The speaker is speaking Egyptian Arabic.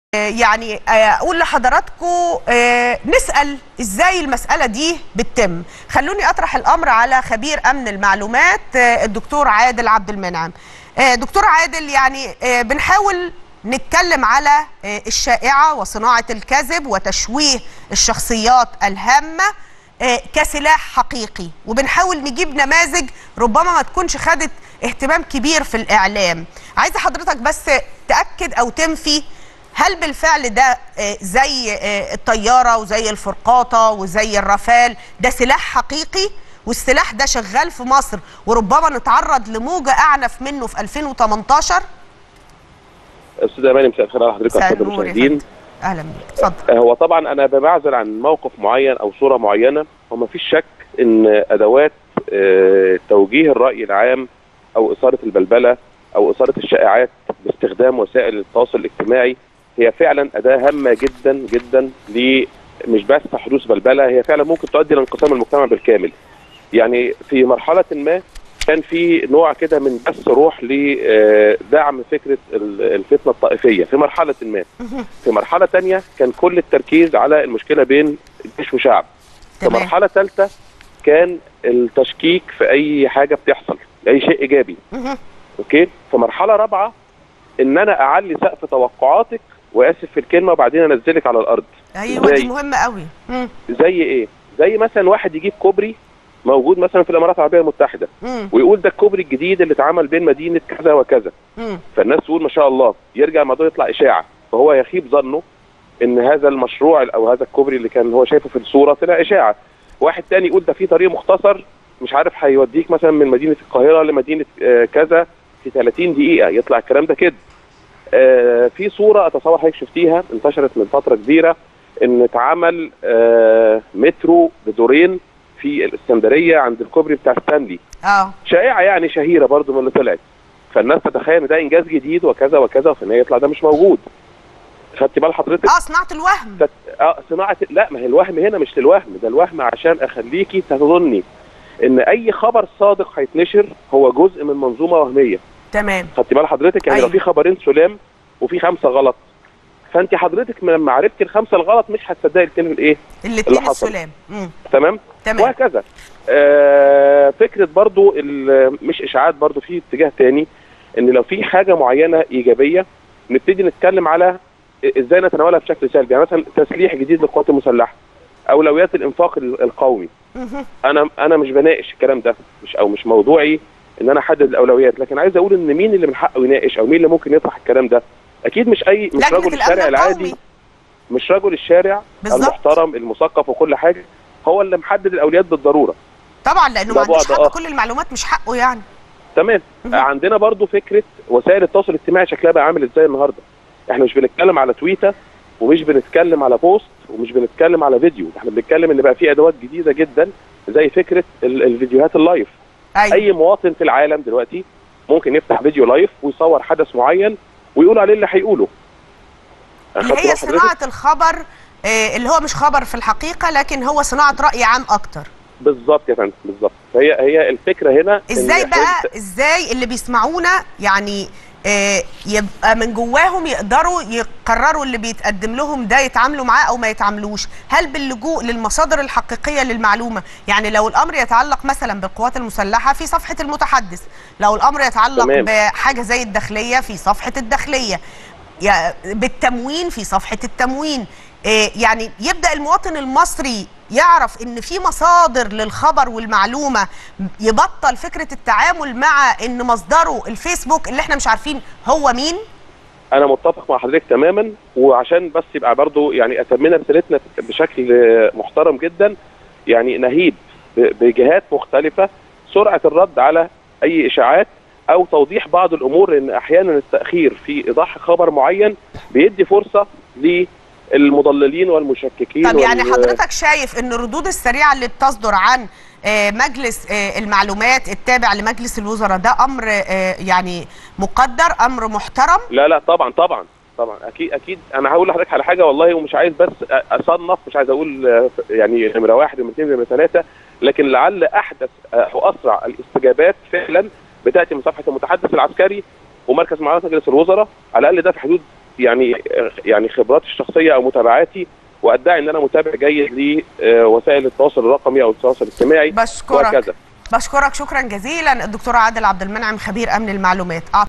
يعني اقول لحضراتكم نسال ازاي المساله دي بتتم خلوني اطرح الامر على خبير امن المعلومات الدكتور عادل عبد المنعم دكتور عادل يعني بنحاول نتكلم على الشائعه وصناعه الكذب وتشويه الشخصيات الهامه كسلاح حقيقي وبنحاول نجيب نماذج ربما ما تكونش خدت اهتمام كبير في الاعلام عايزه حضرتك بس تاكد او تنفي هل بالفعل ده زي الطياره وزي الفرقاطه وزي الرافال ده سلاح حقيقي والسلاح ده شغال في مصر وربما نتعرض لموجه اعنف منه في 2018 استاذ اماني مساء الخير على حضرتك مساء الساده النور يا المشاهدين فندم. اهلا بيك اتفضل هو طبعا انا بمعزل عن موقف معين او صوره معينه وما فيش شك ان ادوات آه، توجيه الراي العام او اثاره البلبله او اثاره الشائعات باستخدام وسائل التواصل الاجتماعي هي فعلا اداه هامه جدا جدا ل مش بس حدوث بلبله هي فعلا ممكن تؤدي لانقسام المجتمع بالكامل. يعني في مرحله ما كان في نوع كده من بث روح لدعم فكره ال- الفتنه الطائفيه في مرحله ما. في مرحله تانية كان كل التركيز على المشكله بين جيش وشعب. في تمام مرحله ثالثه كان التشكيك في اي حاجه بتحصل اي شيء ايجابي مهم. اوكي في مرحله رابعه ان انا اعلي سقف توقعاتك واسف في الكلمه وبعدين انزلك على الارض ايوه دي إزاي؟ مهمه قوي مم. زي ايه زي مثلا واحد يجيب كوبري موجود مثلا في الامارات العربيه المتحده مم. ويقول ده الكوبري الجديد اللي اتعمل بين مدينه كذا وكذا مم. فالناس تقول ما شاء الله يرجع الموضوع يطلع اشاعه فهو يخيب ظنه ان هذا المشروع او هذا الكوبري اللي كان هو شايفه في الصوره طلع اشاعه واحد تاني يقول ده في طريق مختصر مش عارف هيوديك مثلا من مدينه القاهره لمدينه آه، كذا في 30 دقيقه يطلع الكلام ده كده آه، في صوره اتصور حضرتك شفتيها انتشرت من فتره كبيره ان اتعمل آه، مترو بدورين في الاسكندريه عند الكوبري بتاع ستانلي اه شائعه يعني شهيره برضو من اللي طلعت فالناس تتخيل ان ده انجاز جديد وكذا وكذا وفي النهايه يطلع ده مش موجود خدت بال حضرتك اه صناعه الوهم تت... اه صناعه لا ما هي الوهم هنا مش للوهم ده الوهم عشان اخليكي تظني ان اي خبر صادق هيتنشر هو جزء من منظومه وهميه تمام خدت بال حضرتك يعني أيوة. لو في خبرين سلام وفي خمسه غلط فانت حضرتك لما عرفتي الخمسه الغلط مش هتصدقي الاثنين الايه الاثنين اللي حصل. السلام مم. تمام تمام وهكذا آه فكره برضو ال- مش اشاعات برضو في اتجاه تاني ان لو في حاجه معينه ايجابيه نبتدي نتكلم على ازاي نتناولها بشكل سلبي يعني مثلا تسليح جديد للقوات المسلحه اولويات الانفاق ال- القومي مهم. انا انا مش بناقش الكلام ده مش او مش موضوعي ان انا احدد الاولويات لكن عايز اقول ان مين اللي من حقه يناقش او مين اللي ممكن يطرح الكلام ده اكيد مش اي مش لجنه رجل الامن الشارع العادي القومي مش رجل الشارع بالظبط. المحترم المثقف وكل حاجه هو اللي محدد الاولويات بالضروره طبعا لانه ما ده عندوش بعد حق آخر. كل المعلومات مش حقه يعني تمام مهم. عندنا برضو فكره وسائل التواصل الاجتماعي شكلها بقى عامل ازاي النهارده احنا مش بنتكلم على تويتر ومش بنتكلم على بوست ومش بنتكلم على فيديو احنا بنتكلم ان بقى في ادوات جديده جدا زي فكره ال- الفيديوهات اللايف ايوه اي مواطن في العالم دلوقتي ممكن يفتح فيديو لايف ويصور حدث معين ويقول عليه اللي هيقوله اللي أخدت هي بال حضرتك؟ صناعه الخبر آه، اللي هو مش خبر في الحقيقه لكن هو صناعه راي عام اكتر بالظبط يا فندم بالظبط فهي هي الفكره هنا إن ازاي إحنا بقى ازاي اللي بيسمعونا يعني آه، يبقى من جواهم يقدروا يقرروا اللي بيتقدم لهم ده يتعاملوا معاه او ما يتعاملوش هل باللجوء للمصادر الحقيقيه للمعلومه يعني لو الامر يتعلق مثلا بالقوات المسلحه في صفحه المتحدث لو الامر يتعلق تمام. بحاجه زي الداخليه في صفحه الداخليه يا- بالتموين في صفحه التموين آه، يعني يبدا المواطن المصري يعرف ان في مصادر للخبر والمعلومه يبطل فكره التعامل مع ان مصدره الفيسبوك اللي احنا مش عارفين هو مين انا متفق مع حضرتك تماما وعشان بس يبقى برضو يعني اتمنا رسالتنا بشكل محترم جدا يعني نهيب ب- بجهات مختلفه سرعه الرد على اي اشاعات او توضيح بعض الامور لان احيانا التاخير في ايضاح خبر معين بيدي فرصه للمضللين والمشككين طب يعني وال- حضرتك شايف ان الردود السريعه اللي بتصدر عن آه، مجلس آه، المعلومات التابع لمجلس الوزراء ده امر آه، يعني مقدر امر محترم لا لا طبعا طبعا طبعا اكيد اكيد انا هقول لحضرتك على حاجه والله ومش عايز بس اصنف مش عايز اقول آه، يعني نمره واحد نمره اثنين نمره ثلاثه لكن لعل احدث آه، واسرع الاستجابات فعلا بتاتي من صفحه المتحدث العسكري ومركز معلومات مجلس الوزراء على الاقل ده في حدود يعني يعني خبراتي الشخصيه او متابعاتي وادعي ان انا متابع جيد لوسائل التواصل الرقمي او التواصل الاجتماعي بشكرك وهكذا بشكرك شكرا جزيلا الدكتور عادل عبد المنعم خبير امن المعلومات